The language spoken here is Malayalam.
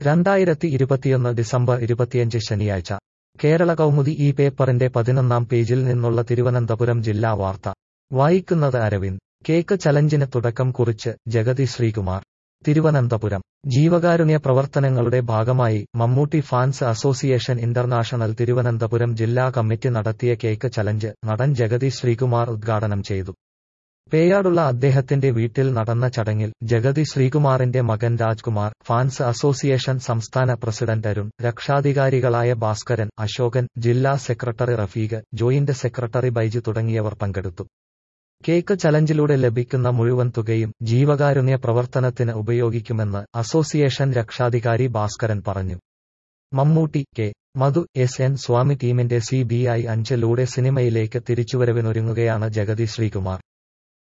രണ്ടായിരത്തി ഇരുപത്തിയൊന്ന് ഡിസംബർ ഇരുപത്തിയഞ്ച് ശനിയാഴ്ച കേരള കൗമുദി ഈ പേപ്പറിന്റെ പതിനൊന്നാം പേജിൽ നിന്നുള്ള തിരുവനന്തപുരം ജില്ലാ വാർത്ത വായിക്കുന്നത് അരവിന്ദ് കേക്ക് ചലഞ്ചിന് തുടക്കം കുറിച്ച് ജഗതി ശ്രീകുമാർ തിരുവനന്തപുരം ജീവകാരുണ്യ പ്രവർത്തനങ്ങളുടെ ഭാഗമായി Mammootty fans association international Thiruvananthapuram ജില്ലാ കമ്മിറ്റി നടത്തിയ കേക്ക് ചലഞ്ച് നടൻ ജഗതി ശ്രീകുമാർ ഉദ്ഘാടനം ചെയ്തു പേയാടുള്ള അദ്ദേഹത്തിന്റെ വീട്ടിൽ നടന്ന ചടങ്ങിൽ ജഗതി ശ്രീകുമാറിന്റെ മകൻ രാജ്കുമാർ ഫാൻസ് അസോസിയേഷൻ സംസ്ഥാന പ്രസിഡന്റ് അരുൺ രക്ഷാധികാരികളായ ഭാസ്കരൻ അശോകൻ ജില്ലാ secretary Rafeeq joint secretary Baiju തുടങ്ങിയവർ പങ്കെടുത്തു കേക്ക് ചലഞ്ചിലൂടെ ലഭിക്കുന്ന മുഴുവൻ തുകയും ജീവകാരുണ്യ പ്രവർത്തനത്തിന് ഉപയോഗിക്കുമെന്ന് അസോസിയേഷൻ രക്ഷാധികാരി ഭാസ്കരൻ പറഞ്ഞു Mammootty K Madhu S N Swamy ടീമിന്റെ സി ബി ഐ അഞ്ചിലൂടെ സിനിമയിലേക്ക് തിരിച്ചുവരവിനൊരുങ്ങുകയാണ് ജഗതി ശ്രീകുമാർ